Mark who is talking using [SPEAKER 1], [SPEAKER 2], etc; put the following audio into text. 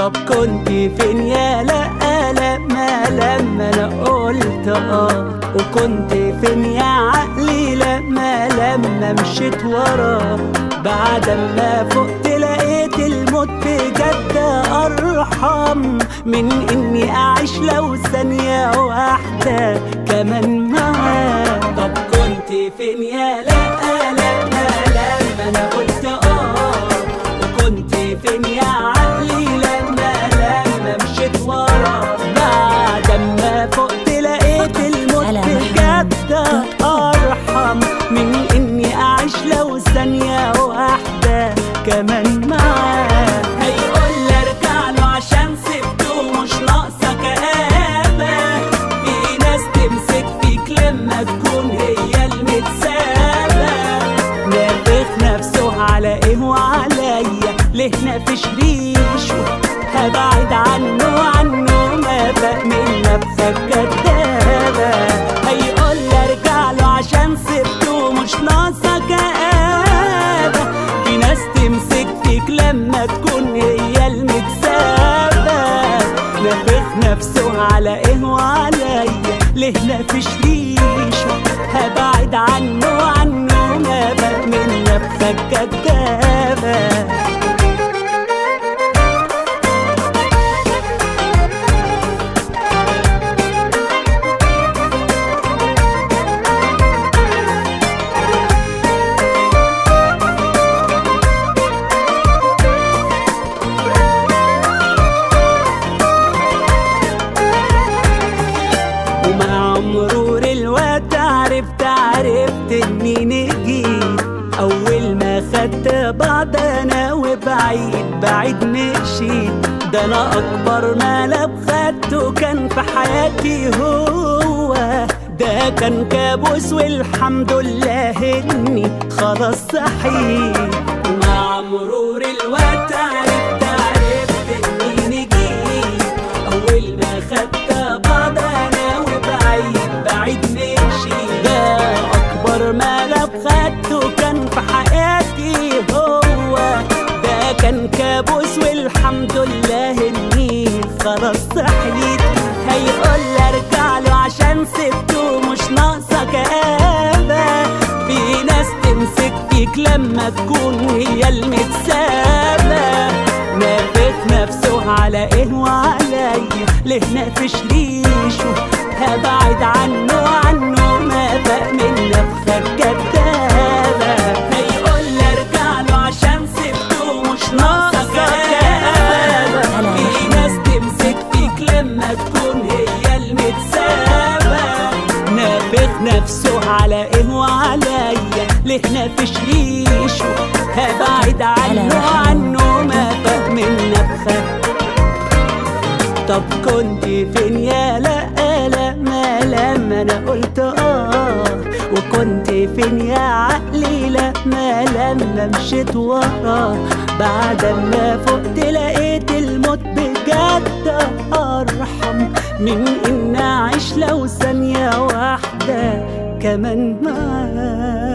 [SPEAKER 1] طب كنت فين يا لا لما لما انا قلت اه وكنت فين يا عقلي لما لما مشيت وراه بعد ما فقت لقيت الموت بجد ارحم من اني اعيش لو ثانية واحدة كمان معاه طب كنت فين يا لا لما لما انا قلت اه وكنت فين يا عقلي لما لما مشيت وراه بعد ما فقت لقيت الموت
[SPEAKER 2] هلا
[SPEAKER 1] بجد ارحم من اني اعيش لو ثانية واحدة كمان معاه هيقول لي ارجع له عشان سبته مش ناقصة كآبة في ناس تمسك فيك لما تكون هي المتسابة نافخ نفسه على ايه وعليا ليه نافش ريشه هبعد عنه عنه ما بقى من نفسك كدابة هيقول لي ارجع له عشان سبته مش ناقصة كآبة في ناس تمسك فيك لما تكون هي المتسابة نافخ نفسه على ايه وعليا ليه نافش ريشه هبعد عنه عنه ما بقى من نفسك كدابة ومع مرور الوقت عرفت عرفت اني نجيت اول ما خدت بعض انا وبعيد بعيد مشيت ده انا اكبر ملعب خدته كان في حياتي هو ده كان كابوس والحمد لله اني خلاص صحيت مع مرور الوقت عرفت عرفت اني نجيت اول ما خدت بعض انا وبعيد بعيد مشي ده اكبر ملعب خدته كان في حياتي هو ده كان كابوس والحمد لله اني خلاص صحيت هيقول لي ارجع له عشان سبته مش ناقصه كآبة في ناس تمسك فيك لما تكون هي المتسابة نافخ نفسه على ايه وعليا ليه نافش ريشه هبعد عنه عنه ما بقى من نفخة كدابة هيقول لي ارجع له عشان سبته مش ناقصة كآبة في ناس تمسك فيك لما تكون هي المتسابة نافخ نفسه على ايه وعليا ليه نافش ريشه هبعد عنه عنه ما بقى من نفخة طب كنت فين يا لا لما لما انا قلت اه وكنت فين يا عقلي لما لما مشيت وراه بعد ما فقت لقيت الموت بجد ارحم من ان اعيش لو ثانية واحدة كمان معاه